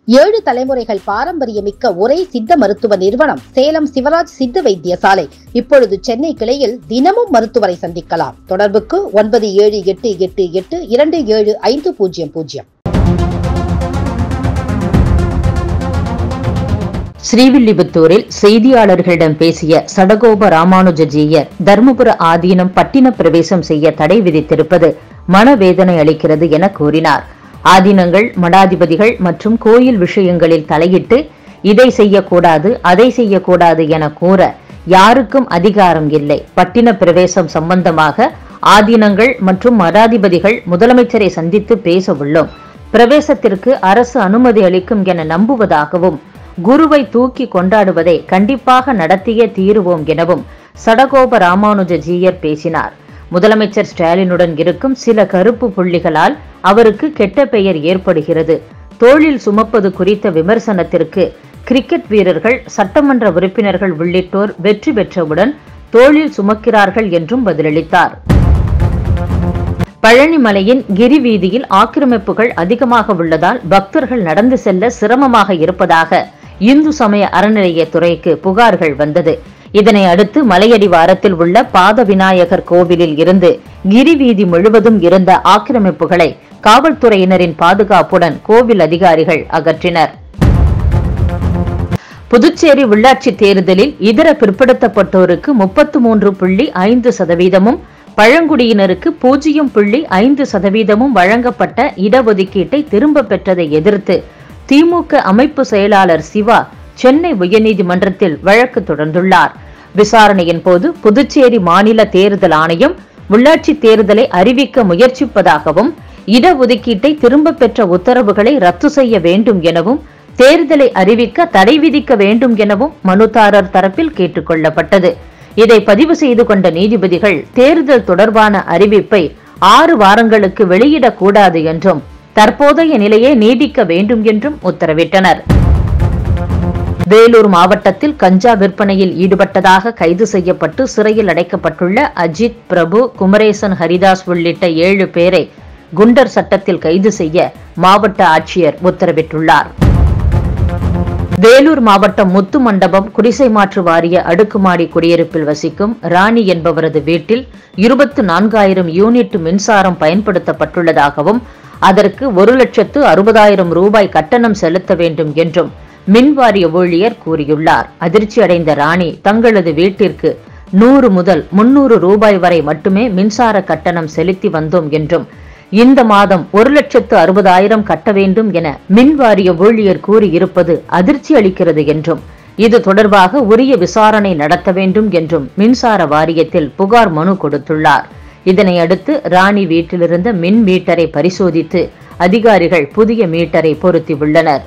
ஏழு தலைமுறைகள் பாரம்பரியமிக்க ஒரே சித்த மருத்துவ நிறுவனம் சேலம் சிவராஜ் சித்த வைத்தியசாலை இப்பொழுது சென்னை கிளையில் தினமும் மருத்துவரை சந்திக்கலாம் தொடர்புக்கு ஒன்பது ஏழு எட்டு எட்டு எட்டு இரண்டு ஏழு ஐந்து பூஜ்ஜியம் பூஜ்ஜியம் ஸ்ரீவில்லிபுத்தூரில் செய்தியாளர்களிடம் பேசிய சடகோப ராமானுஜஜீயர் தர்மபுர ஆதீனம் பட்டின பிரவேசம் செய்ய தடை விதித்திருப்பது மனவேதனை அளிக்கிறது என கூறினார் ஆதீனங்கள் மடாதிபதிகள் மற்றும் கோயில் விஷயங்களில் தலையிட்டு இதை செய்யக்கூடாது அதை செய்யக்கூடாது என கூற யாருக்கும் அதிகாரம் இல்லை பட்டின பிரவேசம் சம்பந்தமாக ஆதீனங்கள் மற்றும் மடாதிபதிகள் முதலமைச்சரை சந்தித்து பேச உள்ளோம் பிரவேசத்திற்கு அரசு அனுமதி அளிக்கும் என நம்புவதாகவும் குருவை தூக்கி கொண்டாடுவதை கண்டிப்பாக நடத்தியே தீருவோம் எனவும் சடகோப ராமானுஜ ஜீயர் பேசினார் முதலமைச்சர் ஸ்டாலினுடன் இருக்கும் சில கருப்பு புள்ளிகளால் அவருக்கு கெட்ட பெயர் ஏற்படுகிறது தோளில் சுமப்பது குறித்த விமர்சனத்திற்கு கிரிக்கெட் வீரர்கள் சட்டமன்ற உறுப்பினர்கள் உள்ளிட்டோர் வெற்றி பெற்றவுடன் தோளில் சுமக்கிறார்கள் என்றும் பதிலளித்தார் பழனிமலையின் கிரி வீதியில் ஆக்கிரமிப்புகள் அதிகமாக உள்ளதால் பக்தர்கள் நடந்து செல்ல சிரமமாக இருப்பதாக இந்து சமய அறநிலையத்துறைக்கு புகார்கள் வந்தது இதனை அடுத்து மலையடிவாரத்தில் உள்ள பாத விநாயகர் கோவிலில் இருந்து கிரி வீதி முழுவதும் இருந்த ஆக்கிரமிப்புகளை காவல்துறையினரின் பாதுகாப்புடன் கோவில் அதிகாரிகள் அகற்றினர் புதுச்சேரி உள்ளாட்சி தேர்தலில் இதர பிற்படுத்தப்பட்டோருக்கு முப்பத்து மூன்று புள்ளி ஐந்து சதவீதமும் பழங்குடியினருக்கு பூஜ்ஜியம் புள்ளி ஐந்து சதவீதமும் வழங்கப்பட்ட இடஒதுக்கீட்டை திரும்ப பெற்றதை எதிர்த்து திமுக அமைப்பு செயலாளர் சிவா சென்னை உயர்நீதிமன்றத்தில் வழக்கு தொடர்ந்துள்ளார் விசாரணையின் போது புதுச்சேரி மாநில தேர்தல் ஆணையம் உள்ளாட்சி தேர்தலை அறிவிக்க முயற்சிப்பதாகவும் இடஒதுக்கீட்டை திரும்ப பெற்ற உத்தரவுகளை ரத்து செய்ய வேண்டும் எனவும் தேர்தலை அறிவிக்க தடை விதிக்க வேண்டும் எனவும் மனுதாரர் தரப்பில் கேட்டுக் கொள்ளப்பட்டது இதை பதிவு செய்து கொண்ட நீதிபதிகள் தேர்தல் தொடர்பான அறிவிப்பை ஆறு வாரங்களுக்கு வெளியிடக்கூடாது என்றும் தற்போதைய நிலையே நீடிக்க வேண்டும் என்றும் உத்தரவிட்டனர் வேலூர் மாவட்டத்தில் கஞ்சா விற்பனையில் ஈடுபட்டதாக கைது செய்யப்பட்டு சிறையில் அடைக்கப்பட்டுள்ள அஜித் பிரபு குமரேசன் ஹரிதாஸ் உள்ளிட்ட ஏழு பேரை குண்டர் சட்டத்தில் கைது செய்ய மாவட்ட ஆட்சியர் உத்தரவிட்டுள்ளார் வேலூர் மாவட்டம் முத்து மண்டபம் குடிசை மாற்று வாரிய அடுக்குமாடி குடியிருப்பில் வசிக்கும் ராணி என்பவரது வீட்டில் இருபத்து நான்காயிரம் யூனிட் மின்சாரம் பயன்படுத்தப்பட்டுள்ளதாகவும் அதற்கு ஒரு லட்சத்து அறுபதாயிரம் ரூபாய் கட்டணம் செலுத்த வேண்டும் என்றும் மின்வாரிய ஊழியர் கூறியுள்ளார் அதிர்ச்சி அடைந்த ராணி தங்களது வீட்டிற்கு நூறு முதல் முன்னூறு ரூபாய் வரை மட்டுமே மின்சார கட்டணம் செலுத்தி வந்தோம் என்றும் இந்த மாதம் ஒரு லட்சத்து அறுபதாயிரம் கட்ட வேண்டும் என மின்வாரிய ஊழியர் கூறியிருப்பது அதிர்ச்சி அளிக்கிறது என்றும் இது தொடர்பாக உரிய விசாரணை நடத்த வேண்டும் என்றும் மின்சார வாரியத்தில் புகார் மனு கொடுத்துள்ளார் இதனை அடுத்து ராணி வீட்டிலிருந்த மின் மீட்டரை பரிசோதித்து அதிகாரிகள் புதிய மீட்டரை பொருத்தியுள்ளனர்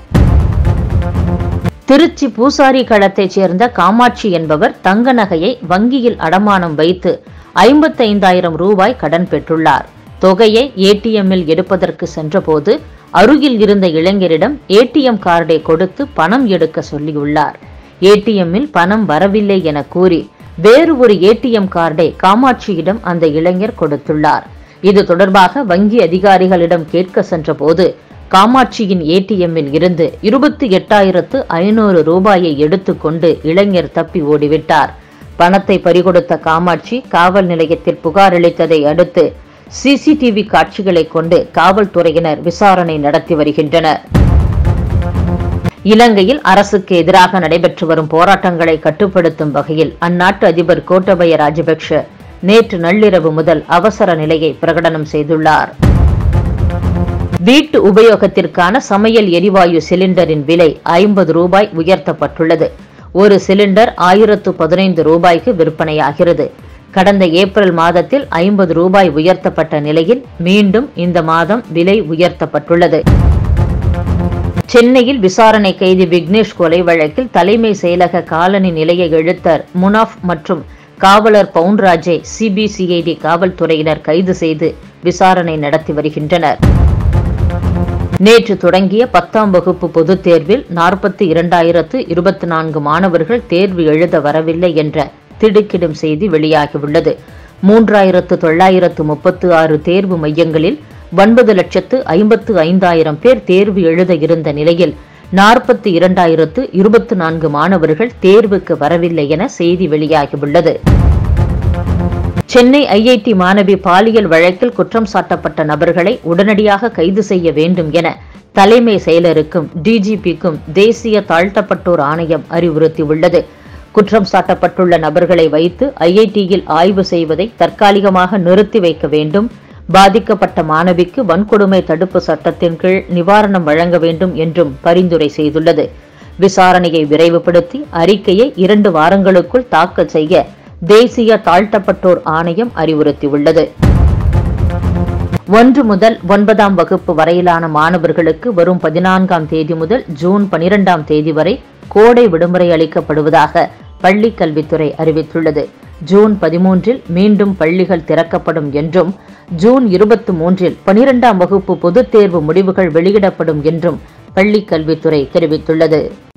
திருச்சி பூசாரி களத்தைச் சேர்ந்த காமாட்சி என்பவர் தங்க நகையை வங்கியில் அடமானம் வைத்து ஐம்பத்தைந்தாயிரம் ரூபாய் கடன் பெற்றுள்ளார் தொகையை ஏடிஎம்மில் எடுப்பதற்கு சென்றபோது அருகில் இருந்த இளைஞரிடம் ஏடிஎம் கார்டை கொடுத்து பணம் எடுக்க சொல்லியுள்ளார் ஏடிஎம்மில் பணம் வரவில்லை என கூறி வேறு ஒரு ஏடிஎம் கார்டை காமாட்சியிடம் அந்த இளைஞர் கொடுத்துள்ளார் இது தொடர்பாக வங்கி அதிகாரிகளிடம் கேட்க சென்றபோது காமாட்சியின் ஏடிஎம்மில் இருந்து இருபத்தி எட்டாயிரத்து ஐநூறு ரூபாயை எடுத்துக்கொண்டு இளைஞர் தப்பி ஓடிவிட்டார் பணத்தை பறிகொடுத்த காமாட்சி காவல் நிலையத்தில் புகார் அளித்ததை அடுத்து சிசிடிவி காட்சிகளை கொண்டு காவல்துறையினர் விசாரணை நடத்தி வருகின்றனர் இலங்கையில் அரசுக்கு எதிராக நடைபெற்று வரும் போராட்டங்களை கட்டுப்படுத்தும் வகையில் அந்நாட்டு அதிபர் கோட்டபய ராஜபக்ஷ நேற்று நள்ளிரவு முதல் அவசர நிலையை பிரகடனம் செய்துள்ளார் வீட்டு உபயோகத்திற்கான சமையல் எரிவாயு சிலிண்டரின் விலை ஐம்பது ரூபாய் உயர்த்தப்பட்டுள்ளது ஒரு சிலிண்டர் ஆயிரத்து பதினைந்து ரூபாய்க்கு விற்பனையாகிறது கடந்த ஏப்ரல் மாதத்தில் ஐம்பது ரூபாய் உயர்த்தப்பட்ட நிலையில் மீண்டும் இந்த மாதம் விலை உயர்த்தப்பட்டுள்ளது சென்னையில் விசாரணை கைதி விக்னேஷ் கொலை வழக்கில் தலைமை செயலக காலனி நிலைய எழுத்தர் முனாஃப் மற்றும் காவலர் பவுன்ராஜை சிபிசிஐடி காவல்துறையினர் கைது செய்து விசாரணை நடத்தி வருகின்றனர் நேற்று தொடங்கிய பத்தாம் வகுப்பு பொதுத் தேர்வில் நாற்பத்தி இரண்டாயிரத்து இருபத்தி நான்கு மாணவர்கள் தேர்வு எழுத வரவில்லை என்ற திடுக்கிடும் செய்தி வெளியாகியுள்ளது மூன்றாயிரத்து தொள்ளாயிரத்து முப்பத்து ஆறு தேர்வு மையங்களில் ஒன்பது லட்சத்து ஐம்பத்து ஐந்தாயிரம் பேர் தேர்வு எழுத இருந்த நிலையில் நாற்பத்தி இரண்டாயிரத்து இருபத்தி நான்கு மாணவர்கள் தேர்வுக்கு வரவில்லை என செய்தி வெளியாகியுள்ளது சென்னை ஐஐடி மாணவி பாலியல் வழக்கில் குற்றம் சாட்டப்பட்ட நபர்களை உடனடியாக கைது செய்ய வேண்டும் என தலைமை செயலருக்கும் டிஜிபிக்கும் தேசிய தாழ்த்தப்பட்டோர் ஆணையம் அறிவுறுத்தியுள்ளது குற்றம் சாட்டப்பட்டுள்ள நபர்களை வைத்து ஐஐடியில் ஆய்வு செய்வதை தற்காலிகமாக நிறுத்தி வைக்க வேண்டும் பாதிக்கப்பட்ட மாணவிக்கு வன்கொடுமை தடுப்பு சட்டத்தின் கீழ் நிவாரணம் வழங்க வேண்டும் என்றும் பரிந்துரை செய்துள்ளது விசாரணையை விரைவுபடுத்தி அறிக்கையை இரண்டு வாரங்களுக்குள் தாக்கல் செய்ய தேசிய தாழ்த்தப்பட்டோர் ஆணையம் அறிவுறுத்தியுள்ளது ஒன்று முதல் ஒன்பதாம் வகுப்பு வரையிலான மாணவர்களுக்கு வரும் பதினான்காம் தேதி முதல் ஜூன் பனிரெண்டாம் தேதி வரை கோடை விடுமுறை அளிக்கப்படுவதாக பள்ளிக் கல்வித்துறை அறிவித்துள்ளது ஜூன் பதிமூன்றில் மீண்டும் பள்ளிகள் திறக்கப்படும் என்றும் ஜூன் இருபத்தி மூன்றில் பனிரெண்டாம் வகுப்பு பொதுத் தேர்வு முடிவுகள் வெளியிடப்படும் என்றும் பள்ளிக் கல்வித்துறை தெரிவித்துள்ளது